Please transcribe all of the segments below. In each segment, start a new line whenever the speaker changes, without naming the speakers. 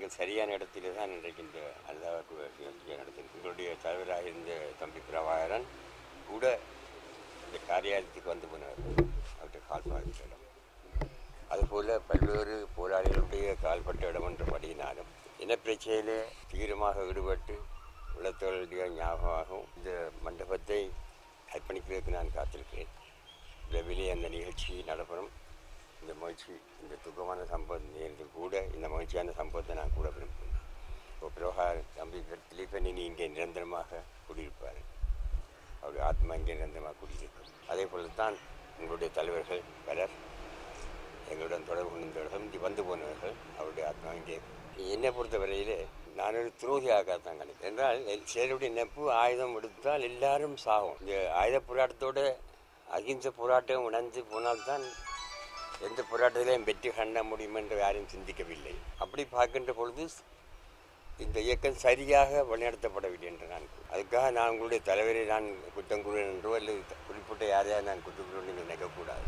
நீங்கள் சரியான இடத்திலே தான் இன்றைக்கு இந்த அல்லாவுக்கு நிகழ்ச்சியை நடத்தி உங்களுடைய தலைவராக இருந்த தம்பி பிரபாகரன் கூட இந்த காரியாலயத்துக்கு வந்து போனார் அவர்கிட்ட கால் பாதித்த இடம் அதுபோல் பல்வேறு போராளிகளுடைய கால்பட்ட இடம் என்றபடியினாலும் இனப்பிரச்சனையிலே தீவிரமாக ஈடுபட்டு உலகத்தோடைய ஞாபகமாகவும் இந்த மண்டபத்தை அர்ப்பணிக்கிறதுக்கு நான் காத்திருக்கிறேன் விரைவிலே அந்த நிகழ்ச்சி நடைபெறும் இந்த மகிழ்ச்சி இந்த துக்கமான சம்பவம் நேர்ந்து கூட இந்த மகிழ்ச்சியான சம்பவத்தை நான் கூட விரும்புகிறேன் இப்போ பிரபாகர் தம்பி திலீபன் இனி இங்கே நிரந்தரமாக குடியிருப்பார் அவருடைய ஆத்மா இங்கே நிரந்தரமாக குடியிருக்கும் அதே போல தான் உங்களுடைய தலைவர்கள் பலர் எங்களுடன் தொடர்பு கொண்டவர்களும் இங்கே வந்து போனவர்கள் அவருடைய ஆத்மா இங்கே என்னை பொறுத்தவரையிலே நான் ஒரு துரோகியாக தான் நினைக்கிறேன் என்றால் சிலருடைய நெப்பு ஆயுதம் எடுத்தால் எல்லாரும் சாகும் இந்த ஆயுத போராட்டத்தோட அகிம்சை போராட்டம் உணர்ந்து போனால்தான் எந்த போராட்டத்திலையும் வெற்றி காண முடியும் என்று யாரும் சிந்திக்கவில்லை அப்படி பார்க்கின்ற பொழுது இந்த இயக்கம் சரியாக வழிநடத்தப்படவில்லை என்று நான் கூறு- அதுக்காக நான் உங்களுடைய தலைவரை நான் குற்றம் கூறுவேன் என்றோ அல்லது குறிப்பிட்ட யாரையாவது நான் குற்றம் கூறுவேன் என்று நினைக்கக்கூடாது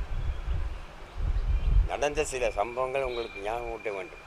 நடந்த சில சம்பவங்கள் உங்களுக்கு ஞாபகம் ஊட்ட வேண்டும்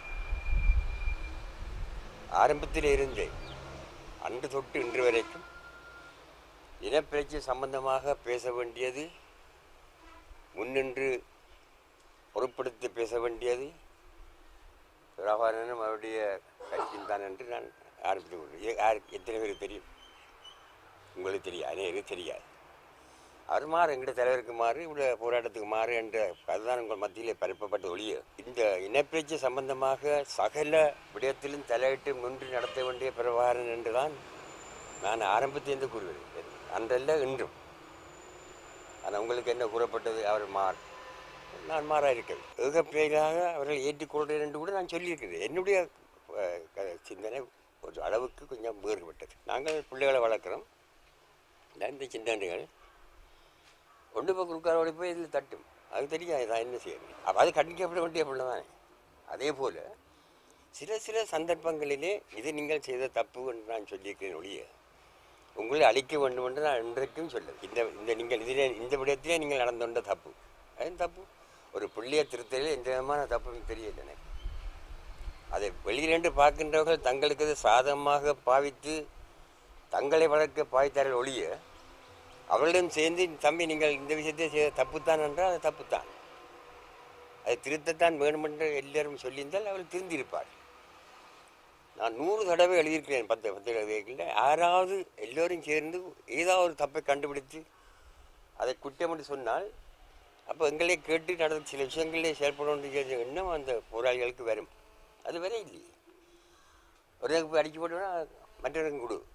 ஆரம்பத்தில் இருந்தே அன்று தொட்டு இன்று வரைக்கும் இனப்பிரச்சனை சம்பந்தமாக பேச வேண்டியது முன்னின்று பொருட்படுத்தி பேச வேண்டியது பிரபாகரனும் அவருடைய கட்சியும் தான் என்று நான் ஆரம்பித்து கொள்கிறேன் யாருக்கு எத்தனை பேருக்கு தெரியும் உங்களுக்கு தெரியாது அநேகருக்கு தெரியாது அவர் மாறு எங்களுடைய தலைவருக்கு மாறு இவ்வளோ போராட்டத்துக்கு மாறு என்ற அதுதான் உங்கள் மத்தியிலே பரப்பப்பட்ட ஒழிய இந்த இனப்பேச்சு சம்பந்தமாக சகல விடயத்திலும் தலையிட்டு முன்று நடத்த வேண்டிய பிரபாகரன் என்றுதான் நான் ஆரம்பத்திலிருந்து கூறுவேன் அன்றல்ல இன்றும் ஆனால் உங்களுக்கு என்ன கூறப்பட்டது அவர் மார் நான் மாறா இருக்கேன் ஏகப்பேராக அவர்கள் ஏற்றுக்கொள்கிறேன் என்று கூட நான் சொல்லியிருக்கிறேன் என்னுடைய அஹ், க- சிந்தனை ஒரு அளவுக்கு கொஞ்சம் வேறுபட்டது நாங்கள் பிள்ளைகளை வளர்க்குறோம் நான் இந்த சிந்தனைகள் ஒன்று போய் குறுக்காரோட போய் இதில் தட்டும் அது தெரியாது நான் என்ன செய்யணும் அப்போ அது கண்டிக்கப்பட வேண்டிய பிள்ளை தானே அதே போல் சில சில சந்தர்ப்பங்களிலே இது நீங்கள் செய்த தப்பு என்று நான் சொல்லியிருக்கிறேன் ஒழிய உங்களை அழிக்க வேண்டும் என்று நான் இன்றைக்கும் சொல்ல இந்த இந்த நீங்கள் இதிலே இந்த விடயத்திலே நீங்கள் நடந்து கொண்ட தப்பு அது தப்பு ஒரு பிள்ளைய திருத்தலில் எந்த விதமான தப்பும் தெரியல எனக்கு அதை வெளியிலேண்டு பார்க்கின்றவர்கள் தங்களுக்கு அது சாதகமாக பாவித்து தங்களை வளர்க்க பாய்த்தார்கள் ஒழிய அவர்களிடம் சேர்ந்து தம்பி நீங்கள் இந்த விஷயத்தை செய்த தப்புத்தான் என்றால் அது தப்புத்தான் அதை திருத்தத்தான் வேண்டுமென்று எல்லாரும் சொல்லியிருந்தால் அவர்கள் திருந்திருப்பார் நான் நூறு தடவை எழுதியிருக்கிறேன் பத்து பத்து எழுதியிருக்கேன் யாராவது எல்லோரும் சேர்ந்து ஏதாவது ஒரு தப்பை கண்டுபிடித்து அதை குற்றம் என்று சொன்னால் அப்போ எங்களை கேட்டு நடந்த சில விஷயங்களே செயல்படணும் எண்ணம் அந்த போராளிகளுக்கு வரும் அது வரை இல்லையே ஒருத்தருக்கு போய் அடிச்சு போட்டோம்னா மற்றவருக்கு கொடு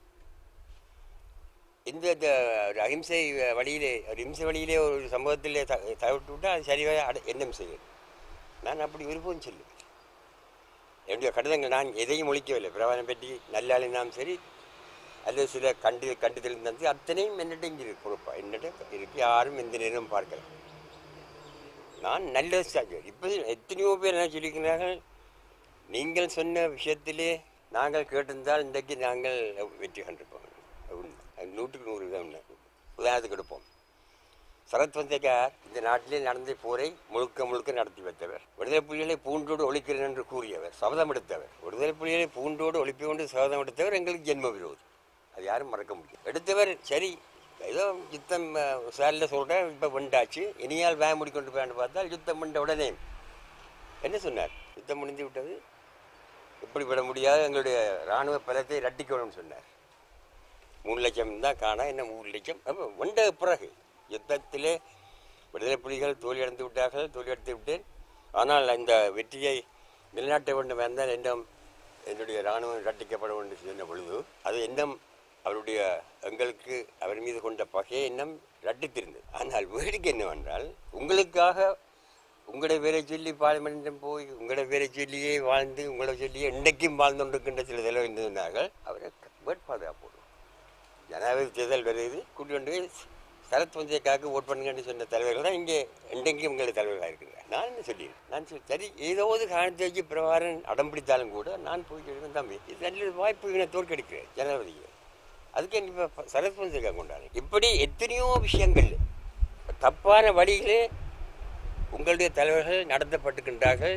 இந்த இந்த ஒரு அஹிம்சை வழியிலே ஒரு இம்சை வழியிலே ஒரு சம்பவத்திலே த தவிர்த்து விட்டால் அது சரியாக அட எண்ணம் செய்யும் நான் அப்படி விருப்பம் சொல்லுவேன் என்னுடைய கடிதங்கள் நான் எதையும் ஒழிக்கவில்லை பிரபாகரன் பற்றி நல்லாளினாலும் சரி அல்லது சில கண்டு கண்டுதல் தந்து அத்தனையும் என்னிட்ட இங்கே இருக்கு பொறுப்பா என்னிட்ட இருக்கு யாரும் எந்த நேரமும் பார்க்கலாம் நான் நல்ல இப்போ எத்தனையோ பேர் என்ன சொல்லியிருக்கிறார்கள் நீங்கள் சொன்ன விஷயத்திலே நாங்கள் கேட்டிருந்தால் இன்றைக்கு நாங்கள் வெற்றி கண்டிருப்போம் உண்மை அது நூற்றுக்கு நூறு தான் உண்மை உதாரணத்துக்கு எடுப்போம் சரத் வந்தேகார் இந்த நாட்டிலே நடந்த போரை முழுக்க முழுக்க நடத்தி வைத்தவர் விடுதலை புலிகளை பூண்டோடு ஒழிக்கிறேன் என்று கூறியவர் சபதம் எடுத்தவர் விடுதலை புலிகளை பூண்டோடு ஒழிப்பு கொண்டு சபதம் எடுத்தவர் எங்களுக்கு ஜென்ம விரோதி அது யாரும் மறக்க முடியும் எடுத்தவர் சரி ஏதோ யுத்தம் சாலில் சொல்கிறேன் இப்போ வெண்டாச்சு இனியால் வேக முடிக்கொண்டு போயான்னு பார்த்தால் யுத்தம் பண்ண உடனே என்ன சொன்னார் யுத்தம் முடிந்து விட்டது இப்படி விட முடியாது எங்களுடைய இராணுவ பலத்தை ரட்டிக்கணும்னு சொன்னார் மூணு லட்சம் தான் காணா என்ன மூணு லட்சம் அப்போ வந்த பிறகு யுத்தத்திலே விடுதலை புலிகள் தோல்வியடைந்து விட்டார்கள் தோல்வியடைந்து விட்டேன் ஆனால் இந்த வெற்றியை நிலைநாட்ட வேண்டும் வந்தால் எண்ணம் என்னுடைய இராணுவம் ரட்டிக்கப்பட வேண்டும் சொன்ன பொழுது அது எண்ணம் அவருடைய எங்களுக்கு அவர் மீது கொண்ட பகையை எண்ணம் ரட்டித்திருந்தது ஆனால் வேடிக்கை என்னவென்றால் உங்களுக்காக உங்களோட பேரை சொல்லி பார்லிமெண்டம் போய் உங்களோட பேரை சொல்லியே வாழ்ந்து உங்களை சொல்லியே இன்றைக்கும் வாழ்ந்து கொண்டிருக்கின்ற சில தலைவர் சொன்னார்கள் அவரை வேட்பாளராக போடுவோம் ஜனாதிபதி தேர்தல் வருது கூட்டி கொண்டு போய் சரத் வந்தியக்காக ஓட் பண்ணுங்கன்னு சொன்ன தலைவர்கள் தான் இங்கே இன்றைக்கும் உங்களை தலைவர்களாக இருக்கிறார் நான் என்ன சொல்லிடுறேன் நான் சொல்லி சரி ஏதோ ஒரு காரணத்தை வச்சு பிரபாரன் அடம் பிடித்தாலும் கூட நான் போய் சொல்லுவேன் தம்பி இது நல்ல வாய்ப்பு இவனை தோற்கடிக்கிறேன் ஜனாதிபதிக்கு அதுக்கு இப்போ சரத் வந்தியக்கா கொண்டாடு இப்படி எத்தனையோ விஷயங்கள் தப்பான வழிகளே உங்களுடைய தலைவர்கள் நடத்தப்பட்டுக்கின்றார்கள்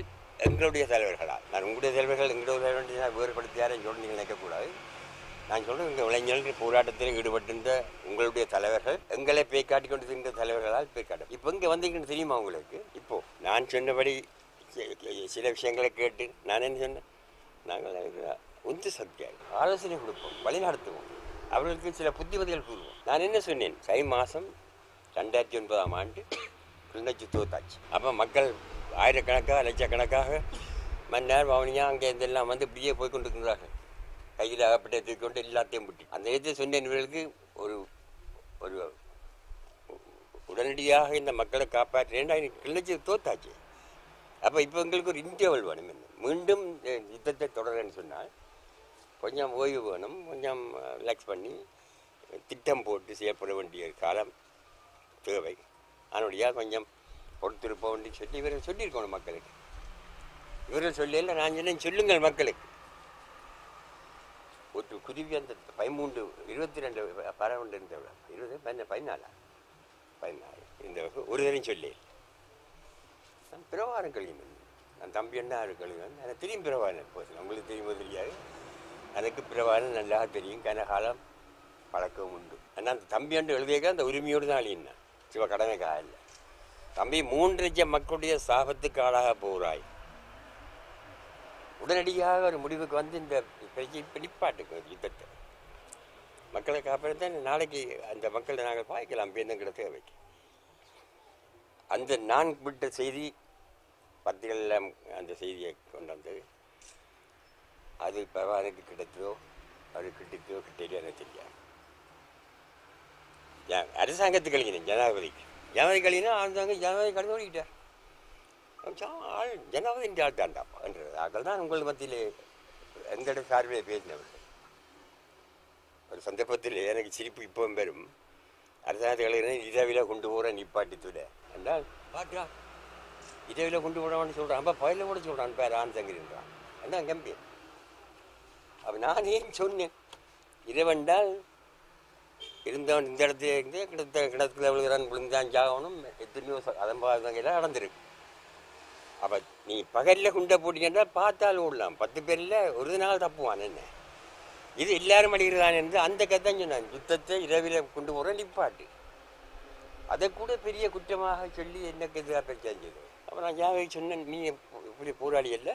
எங்களுடைய தலைவர்களால் நான் உங்களுடைய தலைவர்கள் எங்களுடைய தலைவர்கள் நான் வேறுபடுத்தியாரும் சொல்லி நீங்கள் நினைக்கக்கூடாது நான் சொல்கிறேன் எங்கள் இளைஞர்கள் போராட்டத்தில் ஈடுபட்டிருந்த உங்களுடைய தலைவர்கள் எங்களை பேய் காட்டி கொண்டு இருந்த தலைவர்களால் பேய் காட்டும் இப்போ இங்கே வந்தீங்கன்னு தெரியுமா உங்களுக்கு இப்போ நான் சொன்னபடி சி- சில விஷயங்களை கேட்டு நான் என்ன சொன்னேன் நாங்கள் உந்து சக்தியாக ஆலோசனை கொடுப்போம் வழிநடத்துவோம் அவர்களுக்கு சில புத்திமதிகள் கூறுவோம் நான் என்ன சொன்னேன் தை மாதம் ரெண்டாயிரத்தி ஒன்பதாம் ஆண்டு கிளிநொச்சி தோத்தாச்சு அப்போ மக்கள் ஆயிரக்கணக்காக லட்சக்கணக்காக மன்னார் வவுனியா அங்கே இதெல்லாம் வந்து இப்படியே போய் கொண்டிருக்கிறார்கள் கையில் அகப்பட்ட தூக்கொண்டு எல்லாத்தையும் விட்டு அந்த இடத்தை சொன்ன இவர்களுக்கு ஒரு ஒரு உடனடியாக இந்த மக்களை காப்பாற்றுறேன் கிளிநொச்சி தோத்தாச்சு அப்போ இப்போ எங்களுக்கு ஒரு இன்டர்வல் வேணும் என்ன மீண்டும் அஹ், யுத்தத்தை தொடரேன்னு சொன்னால் கொஞ்சம் ஓய்வு வேணும் கொஞ்சம் ரிலாக்ஸ் பண்ணி திட்டம் போட்டு செய்யப்பட வேண்டிய காலம் தேவை அதனுடைய கொஞ்சம் பொறுத்திருப்ப வேண்டி சொல்லி இவர்கள் சொல்லியிருக்கணும் மக்களுக்கு இவர்கள் சொல்லல நான் சொன்னேன் சொல்லுங்கள் மக்களுக்கு ஒரு குருவி அந்த பதிமூன்று இருபத்தி ரெண்டு பறவை இருந்த இருபது பதின பதினாலா பதினாலு இந்த ஒரு தரம் சொல்லி நான் பிரவாரம் கழிவு நான் தம்பி என்ன கழிவன் எனக்கு தெரியும் பிரவாரம் போது உங்களுக்கு தெரியுமோ தெரியாது எனக்கு பிரவாரம் நல்லா தெரியும் கனகாலம் பழக்கம் உண்டு ஆனால் அந்த தம்பி என்று எழுதியக்க அந்த உரிமையோடு தான் அழியினான் சிவ கடமைக்காக இல்லை தம்பி மூன்று லட்சம் மக்களுடைய சாபத்துக்கு ஆளாக போகிறாய் உடனடியாக ஒரு முடிவுக்கு வந்து இந்த பிரச்சனை இப்போ நிப்பாட்டுக்கு யுத்தத்தை மக்களை காப்பாற்ற நாளைக்கு அந்த மக்களை நாங்கள் பாய்க்கலாம் பேருந்துங்கிற தேவைக்கு அந்த நான் விட்ட செய்தி பத்திரிகையில் அந்த செய்தியை கொண்டு வந்து அது பகவானுக்கு கிடைத்ததோ அது கிட்டித்தோ கிட்டலையோ எனக்கு தெரியாது ஏன் அரசாங்கத்துக்கு கழிக்கணும் ஜனாதிபதிக்கு ஜனாதிபதி கழினா அரசாங்கம் ஜனாதிபதி கழிந்து ஓடிக்கிட்டார் கொஞ்சம் ஆள் ஜனாதிபதி இந்த ஆள் தாண்டாப்பா என்றது ஆக்கள் தான் உங்கள் மத்தியில் எங்களோட சார்பில் பேசினவர்கள் ஒரு சந்தர்ப்பத்தில் எனக்கு சிரிப்பு இப்பவும் பெறும் அரசாங்கத்தை இரவில் கொண்டு போகிற நிப்பாட்டி துட என்றால் பாட்டா இரவில் கொண்டு போடான்னு சொல்கிறான் அப்போ பயில கூட சொல்கிறான் பேர் ஆண் தங்கிருன்றான் என்ன கம்பி அப்போ நான் ஏன் சொன்னேன் இரவென்றால் இருந்தவன் இந்த இடத்துல இருந்து கிடத்த கிடத்துல விழுகிறான் விழுந்தான் சாகணும் எத்தனையோ அதம்பாதங்கெல்லாம் நடந்திருக்கு அப்போ நீ பகலில் குண்டை போட்டீங்கன்னா பார்த்தாலும் விடலாம் பத்து பேரில் ஒரு நாள் தப்புவான் என்ன இது எல்லாரும் அடிக்கிறான் என்று அந்த கதை தான் சொன்னான் யுத்தத்தை இரவில் கொண்டு போகிற நிப்பாட்டு அதை கூட பெரிய குற்றமாக சொல்லி எனக்கு எதிராக பேச்சது அப்போ நான் யாவை சொன்னேன் நீ இப்படி போராளி அல்ல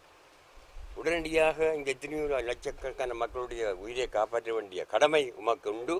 உடனடியாக இங்கே எத்தனையோ லட்சக்கணக்கான மக்களுடைய உயிரை காப்பாற்ற வேண்டிய கடமை உமக்கு உண்டு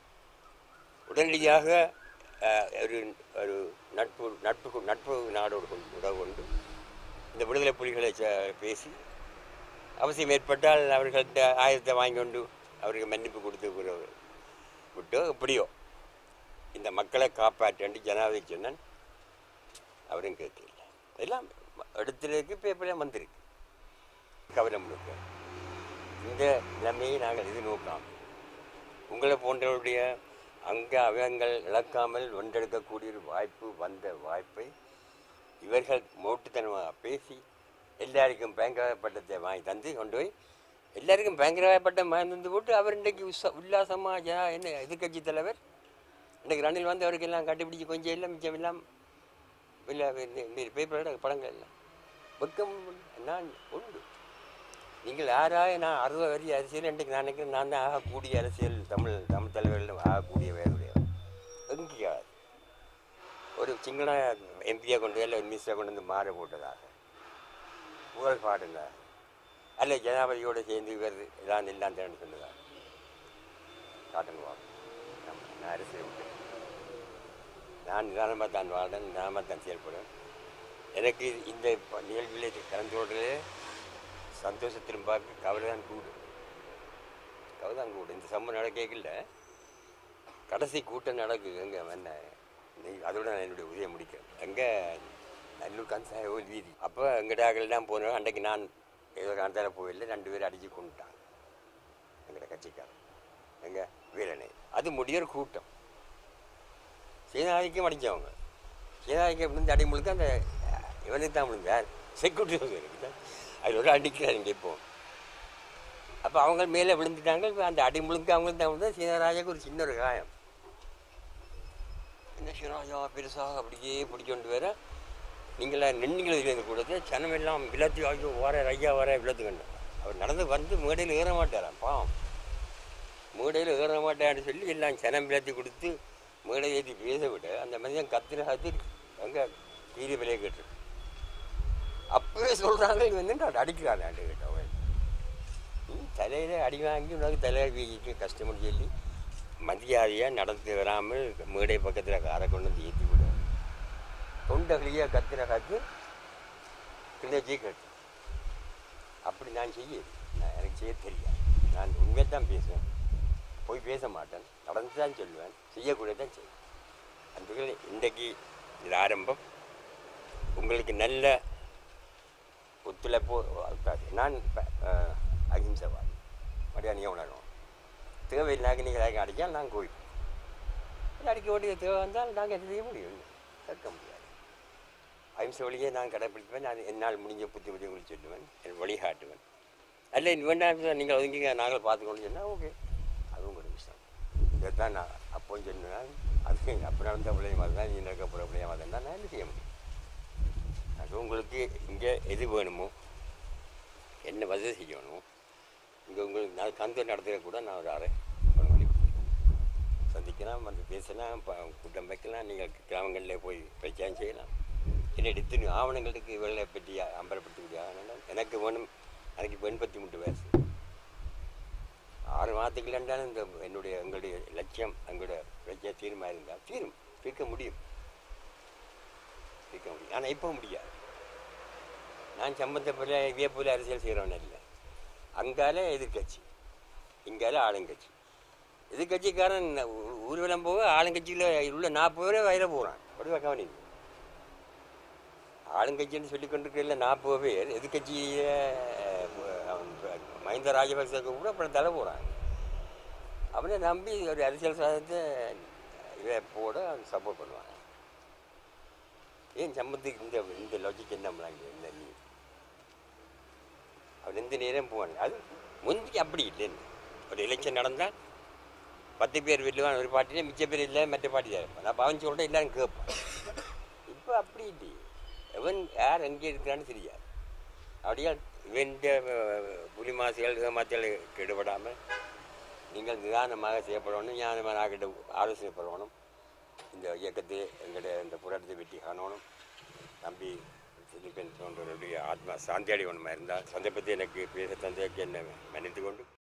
உடனடியாக அஹ், ஒரு ஒரு நட்பு நட்பு நட்பு நாடோடு கொண்டு உறவு கொண்டு இந்த விடுதலை புலிகளை ச- பேசி அவசியம் ஏற்பட்டால் அவர்கள்ட்ட ஆயுதத்தை வாங்கி கொண்டு அவருக்கு மன்னிப்பு கொடுத்து ஒரு விட்டோ எப்படியோ இந்த மக்களை காப்பாற்ற ஜனாதிபதி சொன்னான் அவரும் கேட்கல எல்லாம் இடத்துலக்கு பேப்பர்லாம் வந்திருக்கு கவலை முழுக்க இந்த நிலைமையை நாங்கள் எதிர்நோக்காமல் உங்களை போன்றவருடைய அங்க அவயங்கள் இழக்காமல் வென்றெடுக்கக்கூடிய ஒரு வாய்ப்பு வந்த வாய்ப்பை இவர்கள் மோட்டுத்தனமாக பேசி எல்லாருக்கும் பேங்கராய பட்டத்தை வாங்கி தந்து கொண்டு போய் எல்லாருக்கும் பேங்கராய பட்டம் வாங்கி தந்து போட்டு அவர் இன்றைக்கு உச உல்லாசமாக ஜனா என்ன எதிர்கட்சி தலைவர் இன்றைக்கு ரணில் வந்து அவருக்கு எல்லாம் கண்டுபிடிச்சி கொஞ்சம் இல்லை மிச்சம் எல்லாம் இல்லை இந்த பேப்பரோட படங்கள் எல்லாம் வெக்கம் நான் உண்டு நீங்கள் யாராய நான் அறுபது வரி அரசியல் இன்றைக்கு நான் நினைக்கிறேன் நான் தான் ஆகக்கூடிய அரசியல் தமிழ் தமிழ் தலைவர்கள் ஆகக்கூடிய வேறுடையவர் எங்கேயாவது ஒரு சிங்கள எம்பியை கொண்டு இல்லை மினிஸ்டரை கொண்டு வந்து மாற போட்டதாக புகழ் பாடுங்க அல்ல ஜனாதிபதியோடு சேர்ந்து இவர் எல்லாம் எல்லாம் தேர்ந்து சொன்னதாக காட்டுங்க வாங்க ஆமா, நான் அரசியல் விட்டு நான் நிதானமாக தான் வாழ்றேன் நிதானமாக தான் செயல்படுவேன் எனக்கு இந்த ப- நிகழ்வுகளை கலந்து கொள்றதுலே சந்தோஷத்திலும் பார்க்க கவலை தான் கூடு கவலை தான் கூடு இந்த சம்பவம் நடக்கல கடைசி கூட்டம் நடக்குது எங்கே என்ன நீ- அதோட நான் என்னுடைய உதவியை முடிக்கிறேன் எங்கே நல்லூர் கன்சாயோல் வீதி அப்போ எங்கடாக்கெல்லாம் போனோம் அன்றைக்கு நான் ஏதோ காந்தால போயில ரெண்டு பேரும் அடித்து கொண்டுட்டாங்க எங்கட கட்சிக்காரன் எங்க வீரனை அது முடியற கூட்டம் சீனாதிக்கும் அடித்தவங்க சீனாதிக்கம் விழுந்து அடி முழுக்க அந்த இவனுக்கு தான் விழுந்தார் செக்யூரிட்டி அதில் ஒரு அடிக்கிறார் இங்கே இப்போ அப்போ அவங்க மேலே விழுந்துட்டாங்க இப்ப அந்த அடி முழுக்க அவங்களுக்கு தான் விழுந்தா சீனராஜாக்கு ஒரு சின்ன ஒரு காயம் என்ன சீனராஜா பெருசாக அப்படியே பிடிக்கொண்டு வர நீங்கள் நின்னீங்களே இருந்து கொடுத்து சனம் எல்லாம் விளத்தி ஐயோ வர ஐயா வர விளத்து கண்டு அவர் நடந்து வந்து மேடையில் ஏற மாட்டாராம் பாவம் மேடையில் ஏற மாட்டான்னு சொல்லி எல்லாம் சனம் விளத்தி கொடுத்து மேடை ஏற்றி பேச விட அந்த மனிதன் கத்திர கத்து அங்கே கீரி விலையை கேட்டு அப்பவே சொல்கிறாங்க இவன் வந்து அடிக்கிறான் ஆண்டு கேட்டவன் நீ தலையில் அடி வாங்கி உனக்கு தலையில் வீங்கிட்டு கஷ்டம்னு சொல்லி மதியாதையாக நடந்து வராமல் மேடை பக்கத்தில் காரை கொண்டு வந்து ஏற்றி விட தொண்டை வழியாக கத்துற காத்து கிண்டச்சி கட்டு அப்படி நான் செய்ய நான் எனக்கு செய்ய தெரியாது நான் உண்மையை தான் பேசுவேன் போய் பேச மாட்டேன் நடந்து தான் சொல்லுவேன் செய்யக்கூடியதான் தான் செய்வேன் அந்த வகையில் இன்றைக்கு இது ஆரம்பம் உங்களுக்கு நல்ல ஒத்துழைப்பு இருக்காது நான் இப்ப, அஹ், அகிம்சைவாதி மரியாதை நீங்கள் உணரணும் தேவையில்லாத நீங்கள் யாருக்கும் அடித்தால் நான் கோயில் அடிக்க வேண்டிய தேவை வந்தால் நாங்கள் என்ன செய்ய முடியும் கேட்க முடியாது அகிம்சை வழியை நான் கடைப்பிடிப்பேன் நான் என்னால் முடிஞ்ச புத்தி புத்தி சொல்லுவேன் என் வழிகாட்டுவேன் அல்ல இது வேண்டாம் நீங்கள் ஒதுங்கிங்க நாங்கள் பார்த்துக்கணும்னு சொன்னால் ஓகே அதுவும் ஒரு விஷயம் இதைத்தான் நான் அப்போ சொன்னேன் அது அப்போ நடந்த பிள்ளைய மாதிரி தான் நீ நடக்க போகிற பிள்ளைய மாதிரி தான் நான் என்ன செய்ய முடியும் அது உங்களுக்கு இங்கே எது வேணுமோ என்ன வசதி செய்யணும் இங்கே உங்களுக்கு நான் கந்து நடத்துகிற கூட நான் ஒரு அறை வழி சந்திக்கலாம் வந்து பேசலாம் ப- கூட்டம் வைக்கலாம் நீங்கள் கிராமங்களில் போய் பிரச்சாரம் செய்யலாம் என்ன எடுத்து ஆவணங்களுக்கு இவர்களை பற்றி அம்பலப்படுத்தக்கூடிய ஆவணங்கள் எனக்கு வேணும் எனக்கு எண்பத்தி மூன்று வயசு ஆறு மாதத்துக்கு இருந்தாலும் இந்த என்னுடைய எங்களுடைய லட்சியம் எங்களுடைய பிரச்சனை தீர்மா இருந்தால் தீரும் தீர்க்க முடியும் தீர்க்க முடியும் ஆனால் இப்போ முடியாது நான் சம்பந்தப்பட்ட இதே போல அரசியல் செய்கிறவன் இல்லை அங்கால எதிர்கட்சி இங்கால ஆளுங்கட்சி எதிர்கட்சிக்காரன் ஊ- ஊர்வலம் போக ஆளுங்கட்சியில் உள்ள நாற்பது பேரை வயல போகிறான் ஒரு கவனிங்க ஆளுங்கட்சின்னு சொல்லி கொண்டிருக்கல நாற்பது பேர் எதிர்கட்சியை மஹிந்த ராஜபக்சேக்கு கூட அப்புறம் தலை போகிறாங்க அவனை நம்பி ஒரு அரசியல் சாதத்தை இதை போட சப்போர்ட் பண்ணுவாங்க ஏன் சம்பந்தத்துக்கு இந்த இந்த லாஜிக் என்ன பண்ணாங்க என்ன நீ அவர் எந்த நேரம் போவாங்க அது முந்தி அப்படி இல்லைன்னு ஒரு எலெக்ஷன் நடந்தால் பத்து பேர் வெல்லுவான் ஒரு பார்ட்டியில் மிச்ச பேர் இல்லை மற்ற பார்ட்டி தான் இருப்பான் அப்போ அவன் சொல்லிட்டு எல்லாரும் கேட்பான் இப்போ அப்படி இல்லை எவன் யார் எங்கே இருக்கிறான்னு தெரியாது அப்படியே இவன் புலி மாசுகள் ஏமாத்தல் கெடுபடாமல் நீங்கள் நிதானமாக செய்யப்படணும் ஞானமாக ஆகிட்ட ஆலோசனை பெறணும் இந்த இயக்கத்தை எங்களுடைய இந்த புரட்சி வெற்றி காணணும் நம்பி சிலிப்பன் போன்றவருடைய ஆத்மா சாந்தி அடையணுமா இருந்தால் சந்தர்ப்பத்தை எனக்கு பேச தந்தைக்கு என்ன மன்னித்து கொண்டு